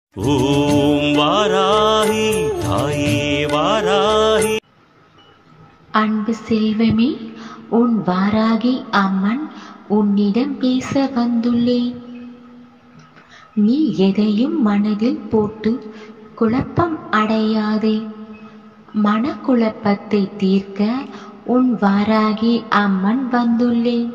ஓம் வாராகி தாயே வாராகி அன்பு செல்வமே உன் வாராகி அம்மன் உன்னிடம் பேச வந்துள்ளேன் நீ எதையும் மனதில் போட்டு குழப்பம் அடையாதே மனக்குழப்பத்தை தீர்க்க உன் வாராகி அம்மன் வந்துள்ளேன்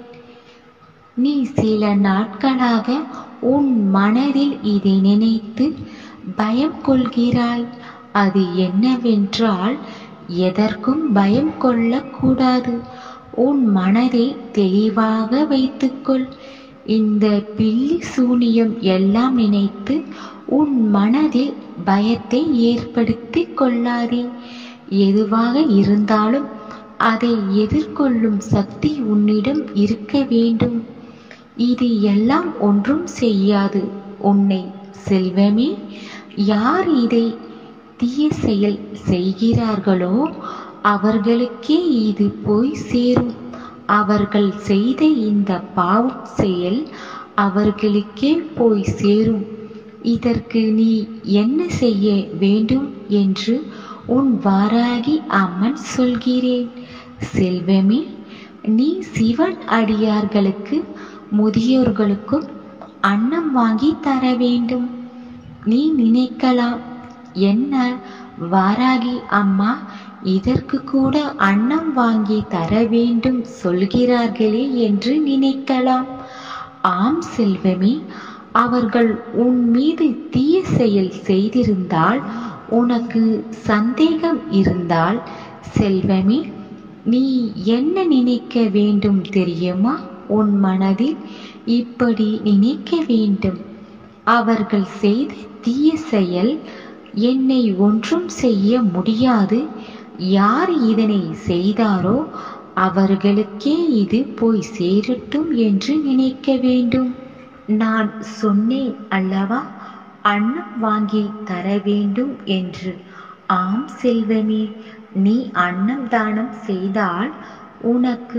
நீ சில நாட்களாக உன் மனதில் இதை நினைத்து பயம் கொள்கிறாய் அது என்னவென்றால் எதற்கும் பயம் கொள்ளக்கூடாது உன் மனதை தெளிவாக வைத்துக்கொள் இந்த பில்லி சூனியம் எல்லாம் நினைத்து உன் மனதில் பயத்தை ஏற்படுத்தி கொள்ளாதே எதுவாக இருந்தாலும் அதை எதிர்கொள்ளும் சக்தி உன்னிடம் இருக்க வேண்டும் இது எல்லாம் ஒன்றும் செய்யாது உன்னை செல்வமே யார் இதை தீய செயல் செய்கிறார்களோ அவர்களுக்கே இது போய் சேரும் அவர்கள் செய்த இந்த பாவம் செயல் அவர்களுக்கே போய் சேரும் இதற்கு நீ என்ன செய்ய வேண்டும் என்று உன் வாராகி அம்மன் சொல்கிறேன் செல்வமே நீ சிவன் அடியார்களுக்கு முதியோர்களுக்கும் அன்னம் வாங்கி தர வேண்டும் நீ நினைக்கலாம் என்ன வாராகி அம்மா இதற்கு கூட அன்னம் வாங்கி தர வேண்டும் சொல்கிறார்களே என்று நினைக்கலாம் ஆம் செல்வமே அவர்கள் உன் மீது தீய செயல் செய்திருந்தால் உனக்கு சந்தேகம் இருந்தால் செல்வமே நீ என்ன நினைக்க வேண்டும் தெரியுமா உன் மனதில் இப்படி நினைக்க வேண்டும் அவர்கள் செய்த தீய செயல் என்னை ஒன்றும் செய்ய முடியாது யார் இதனை செய்தாரோ அவர்களுக்கே இது போய் சேரட்டும் என்று நினைக்க வேண்டும் நான் சொன்னேன் அல்லவா அன்னம் வாங்கி தர வேண்டும் என்று ஆம் செல்வமே நீ அன்னம் தானம் செய்தால் உனக்கு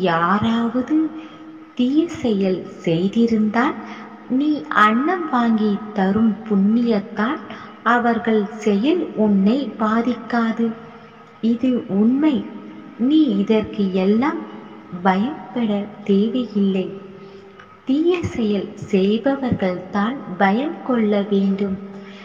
யாராவது தீய செயல் செய்திருந்தால் நீ அன்னம் வாங்கி தரும் புண்ணியத்தால் அவர்கள் செயல் உன்னை பாதிக்காது இது உண்மை நீ இதற்கு எல்லாம் பயப்பட தேவையில்லை தீய செயல் செய்பவர்கள் தான் பயம் கொள்ள வேண்டும்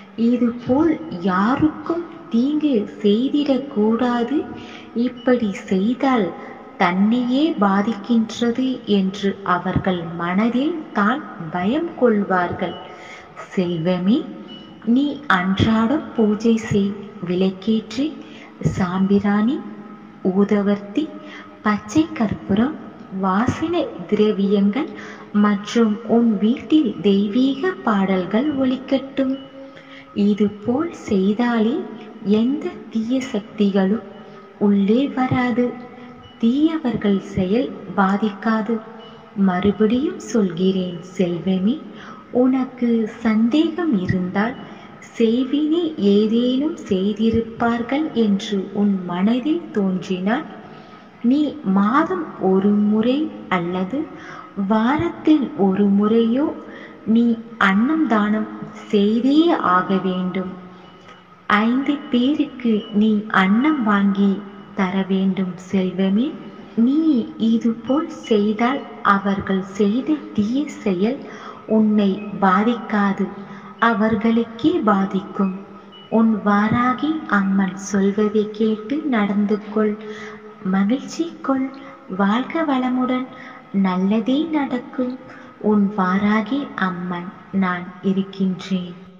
இதுபோல் யாருக்கும் தீங்கு செய்திடக்கூடாது இப்படி செய்தால் தன்னையே பாதிக்கின்றது என்று அவர்கள் மனதில் தான் பயம் கொள்வார்கள் செல்வமே நீ அன்றாடம் பூஜை செய் விளக்கேற்றி சாம்பிராணி ஊதவர்த்தி பச்சை கற்பூரம் வாசனை திரவியங்கள் மற்றும் உன் வீட்டில் தெய்வீக பாடல்கள் ஒலிக்கட்டும் இதுபோல் செய்தாலே எந்த தீய சக்திகளும் உள்ளே வராது தீயவர்கள் செயல் பாதிக்காது மறுபடியும் சொல்கிறேன் செல்வமே உனக்கு சந்தேகம் இருந்தால் செய்வினை ஏதேனும் செய்திருப்பார்கள் என்று உன் மனதில் தோன்றினால் நீ மாதம் ஒரு முறை அல்லது வாரத்தில் ஒரு முறையோ நீ அன்னம் தானம் செய்தே ஆக வேண்டும் ஐந்து பேருக்கு நீ அன்னம் வாங்கி தர வேண்டும் செல்வமே நீ இதுபோல் செய்தால் அவர்கள் செய்த தீய செயல் உன்னை பாதிக்காது அவர்களுக்கே பாதிக்கும் உன் வாராகி அம்மன் சொல்வதை கேட்டு நடந்து கொள் மகிழ்ச்சி கொள் வாழ்க வளமுடன் நல்லதே நடக்கும் உன் வாராகி அம்மன் நான் இருக்கின்றேன்